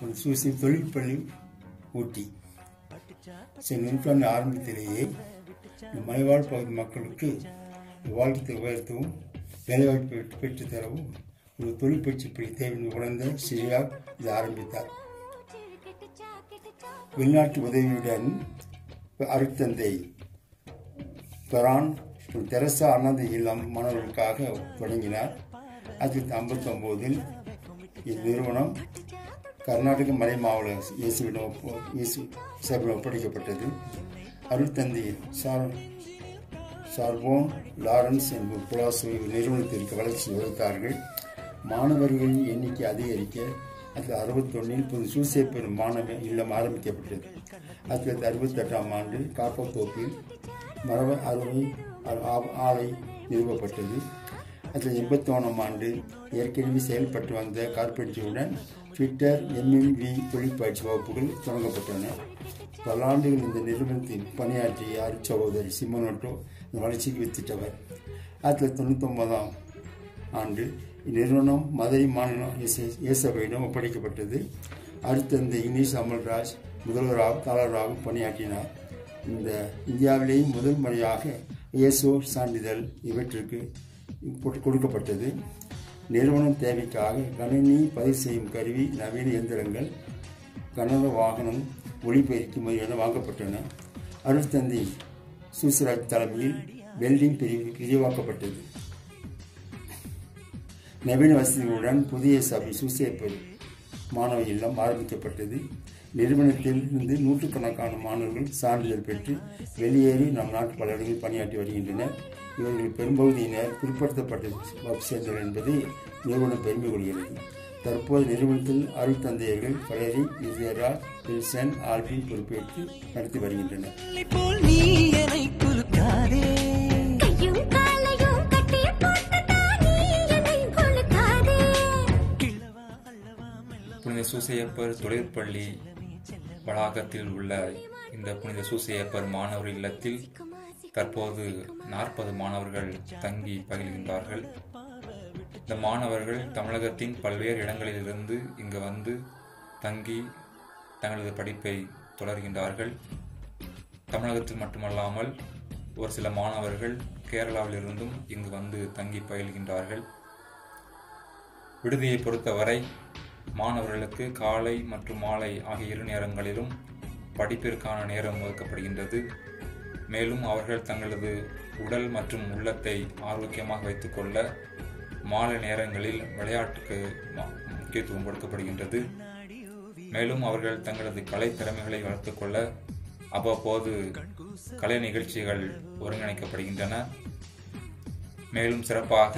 ஒரு சூசி தொழிற்பள்ளி ஊட்டி சில நூற்றாண்டு ஆரம்பத்திலேயே இந்த மலைவாழ் பகுதி மக்களுக்கு வாழ்க்கை உயர்த்தவும் வேலைவாய்ப்பு பெற்று- பெற்றுத் தரவும் ஒரு தொழில் பயிற்சி பள்ளி தேவை உணர்ந்த சிறியார் இதை ஆரம்பித்தார் வெளிநாட்டு உதவியுடன் அருட்தந்தை பெரான் தெரசா அண்ணாந்த இல்லம் மாணவர்களுக்காக தொடங்கினார் ஆயிரத்தி ஐம்பத்தி ஒம்போதில் இந்நிறுவனம் கர்நாடக மறை மாவட்ட இயேசுவிடம் ஒப்பு- இயேசு சார்பில் ஒப்படைக்கப்பட்டது அருட்தந்தை சார் சார்போன் லாரன்ஸ் என்பவர் புலாசு நிறுவனத்திற்கு வளர்ச்சி உழைத்தார்கள் மாணவர்களின் எண்ணிக்கை அதிகரிக்க அது அறுபத்தொன்னில் புது சூசேப்பர் மாணவ இல்லம் ஆரம்பிக்கப்பட்டது ஆயிரத்தி தொள்ளாயிரத்தி அறுபத்தெட்டாம் ஆண்டு காப்பத்தோப்பில் மரப அறுவை ஆ- ஆலை நிறுவப்பட்டது அதில் எண்பத்தி ஒன்றாம் ஆண்டு ஏற்கனவே செயல்பட்டு வந்த கார்பெட்ரியுடன் ட்விட்டர் எம்எம்வி தொழிற்பயிற்சி வகுப்புகள் தொடங்கப்பட்டன பல ஆண்டுகள் இந்த நிறுவனத்தில் பணியாற்றிய அருட்சகோதரி சிமனோட்டோ இந்த வளர்ச்சிக்கு வித்திட்டவர் ஆயிரத்தி தொள்ளாயிரத்தி தொண்ணூத்தொன்பதாம் ஆண்டு இந்நிறுவனம் மதுரை மாநில இயேசு- இயேசபையிடம் ஒப்படைக்கப்பட்டது அடுத்து இந்த இங்கிலீஷ் அமல்ராஜ் முதல்வராக தாளராக பணியாற்றினார் இந்த இந்தியாவிலேயே முதல் முறையாக இயேசோ சான்றிதழ் இவற்றுக்கு கொடு- கொடுக்கப்பட்டது நிறுவனம் தேவைக்காக கணினி பதிவு செய்யும் கருவி நவீன இயந்திரங்கள் கனரக வாகனம் ஒளிபெருக்கி முறையான வாங்கப்பட்டன அருட்தந்தை சுசராஜ் தலைமையில் வெல்டிங் பிரிவு விரிவாக்கப்பட்டது நவீன வசதிகளுடன் புதிய சபை சுசேப்பர் மாணவ இல்லம் ஆரம்பிக்கப்பட்டது நிறுவனத்தில் இருந்து நூற்றுக்கணக்கான மாணவர்கள் சான்றிதழ் பெற்று வெளியேறி நம் நாட்டு பல இடங்களில் பணியாற்றி வருகின்றனர் இவர்கள் பெரும்பகுதியினர் பிற்படுத்தப்பட்ட வகுப்பு சேர்ந்தவர் என்பதை நிறுவனம் பெருமை கொள்கிறது தற்போது நிறுவனத்தில் அருள் தந்தையர்கள் பலரி இசேரா வில்சன் ஆல்பின் பொறுப்பேற்று நடத்தி வருகின்றனர் போல் நீ என்னை குலுக்காதே கையும் காலையும் கட்டி போட்டுதான் நீ என்னை கொளுத்தாதே கிழவா அல்லவா மெல்ல புனித சூசையப்பர் தொழிற்பள்ளி வளாகத்தில் உள்ள இந்த புனித சூசையப்பர் மாணவர் இல்லத்தில் தற்போது நாற்பது மாணவர்கள் தங்கி பயில்கின்றார்கள் இந்த மாணவர்கள் தமிழகத்தின் பல்வேறு இடங்களிலிருந்து இங்கு வந்து தங்கி தங்களது படிப்பை தொடர்கின்றார்கள் தமிழகத்தில் மட்டுமல்லாமல் ஒரு சில மாணவர்கள் கேரளாவிலிருந்தும் இங்கு வந்து தங்கி பயில்கின்றார்கள் விடுதியை பொறுத்தவரை மாணவர்களுக்கு காலை மற்றும் மாலை ஆகிய இரு நேரங்களிலும் படிப்பிற்கான நேரம் ஒதுக்கப்படுகின்றது மேலும் அவர்கள் தங்களது உடல் மற்றும் உள்ளத்தை ஆரோக்கியமாக வைத்துக்கொள்ள மாலை நேரங்களில் விளையாட்டுக்கு ம- முக்கியத்துவம் கொடுக்கப்படுகின்றது மேலும் அவர்கள் தங்களது கலை திறமைகளை வளர்த்துக்கொள்ள அவ்வப்போது கலை நிகழ்ச்சிகள் ஒருங்கிணைக்கப்படுகின்றன மேலும் சிறப்பாக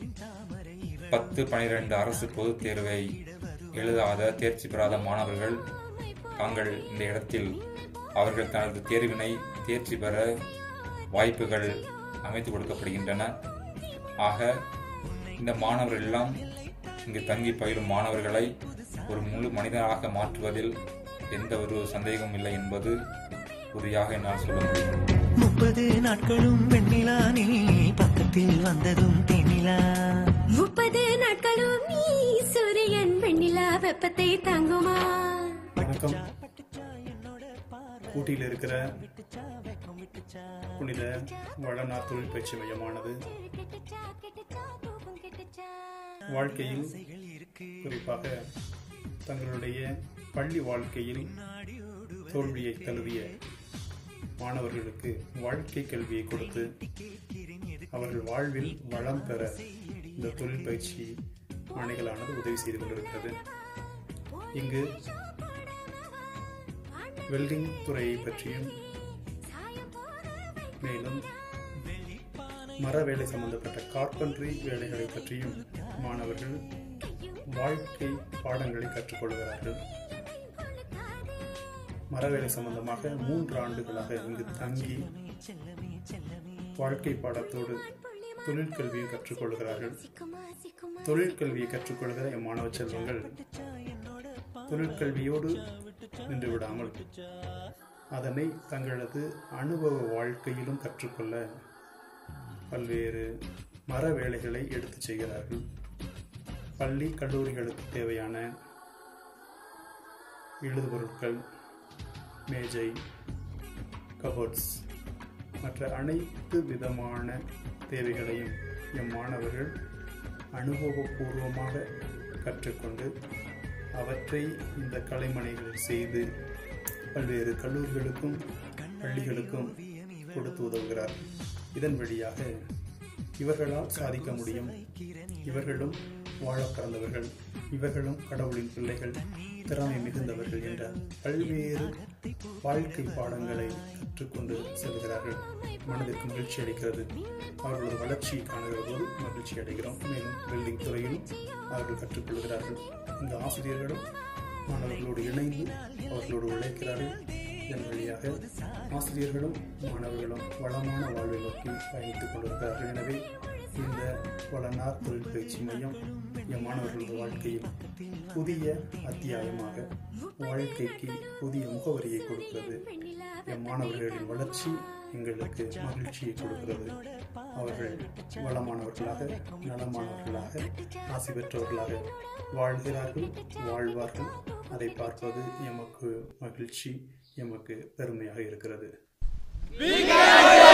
பத்து பனிரெண்டு அரசு பொதுத் தேர்வை எழுதாத தேர்ச்சி பெறாத மாணவர்கள் தாங்கள் இந்த இடத்தில் அவர்கள் தனது தேர்வினை தேர்ச்சி பெற வாய்ப்புகள் அமைத்து கொடுக்கப்படுகின்றன ஆக இந்த மாணவர்கள் எல்லாம் இங்கு தங்கி பயிலும் மாணவர்களை ஒரு முழு மனிதனாக மாற்றுவதில் எந்த ஒரு சந்தேகமும் இல்லை என்பது உறுதியாக என்னால் சொல்ல முடியும் முப்பது நாட்களும் வெண்ணிலா நீ பக்கத்தில் வந்ததும் தென்னிலா முப்பது நாட்களும் நீ சூரியன் வெண்ணிலா வெப்பத்தை தாங்குமா வணக்கம் ஊட்டியில் இருக்கிற புனித வளநாத் தொழில் பயிற்சி மையமானது வாழ்க்கையில் குறிப்பாக தங்களுடைய பள்ளி வாழ்க்கையில் தோல்வியை தழுவிய மாணவர்களுக்கு வாழ்க்கை கல்வியை கொடுத்து அவர்கள் வாழ்வில் வளம் பெற இந்த தொழில் பயிற்சி அணைகளானது உதவி செய்து கொண்டிருக்கிறது இங்கு வெல்டிங் துறையை பற்றியும் மேலும் மர வேலை சம்பந்தப்பட்ட கார்பென்ட்ரி வேலைகளை பற்றியும் மாணவர்கள் வாழ்க்கை பாடங்களை கற்றுக்கொள்கிறார்கள் மரவேலை சம்பந்தமாக மூன்று ஆண்டுகளாக இங்கு தங்கி வாழ்க்கை பாடத்தோடு தொழிற்கல்வியை கற்றுக்கொள்கிறார்கள் தொழிற்கல்வியை கற்றுக்கொள்கிற எம் மாணவ செல்வங்கள் தொழிற்கல்வியோடு நின்று விடாமல் அதனை தங்களது அனுபவ வாழ்க்கையிலும் கற்றுக்கொள்ள பல்வேறு மர வேலைகளை எடுத்துச் செய்கிறார்கள் பள்ளி கல்லூரிகளுக்கு தேவையான எழுதுபொருட்கள் மேஜை கபோர்ட்ஸ் மற்ற அனைத்து விதமான தேவைகளையும் எம் மாணவர்கள் அனுபவபூர்வமாக கற்றுக்கொண்டு அவற்றை இந்த கலைமனைகளில் செய்து பல்வேறு கல்லூரிகளுக்கும் பள்ளிகளுக்கும் கொடுத்து உதவுகிறார் இதன் வழியாக இவர்களால் சாதிக்க முடியும் இவர்களும் வாழ பிறந்தவர்கள் இவர்களும் கடவுளின் பிள்ளைகள் திறமை மிகுந்தவர்கள் என்ற பல்வேறு வாழ்க்கை பாடங்களை கற்றுக்கொண்டு செல்கிறார்கள் மனதிற்கு மகிழ்ச்சி அளிக்கிறது அவர்களது வளர்ச்சியை காணுகிற போது மகிழ்ச்சி அடைகிறோம் மேலும் பில்டிங் துறையிலும் அவர்கள் கற்றுக்கொள்கிறார்கள் இந்த ஆசிரியர்களும் மாணவர்களோடு இணைந்து அவர்களோடு உழைக்கிறார்கள் இதன் வழியாக ஆசிரியர்களும் மாணவர்களும் வளமான வாழ்வை நோக்கி பயணித்துக் கொண்டிருக்கிறார்கள் எனவே இந்த வளனார் தொழில் பயிற்சி மையம் என் மாணவர்களது வாழ்க்கையில் புதிய அத்தியாயமாக வாழ்க்கைக்கு புதிய முகவரியை கொடுக்கிறது என் மாணவர்களின் வளர்ச்சி எங்களுக்கு மகிழ்ச்சியை கொடுக்கிறது அவர்கள் வளமானவர்களாக நலமானவர்களாக ஆசி பெற்றவர்களாக வாழ்கிறார்கள் வாழ்வார்கள் அதை பார்ப்பது எமக்கு மகிழ்ச்சி எமக்கு பெருமையாக இருக்கிறது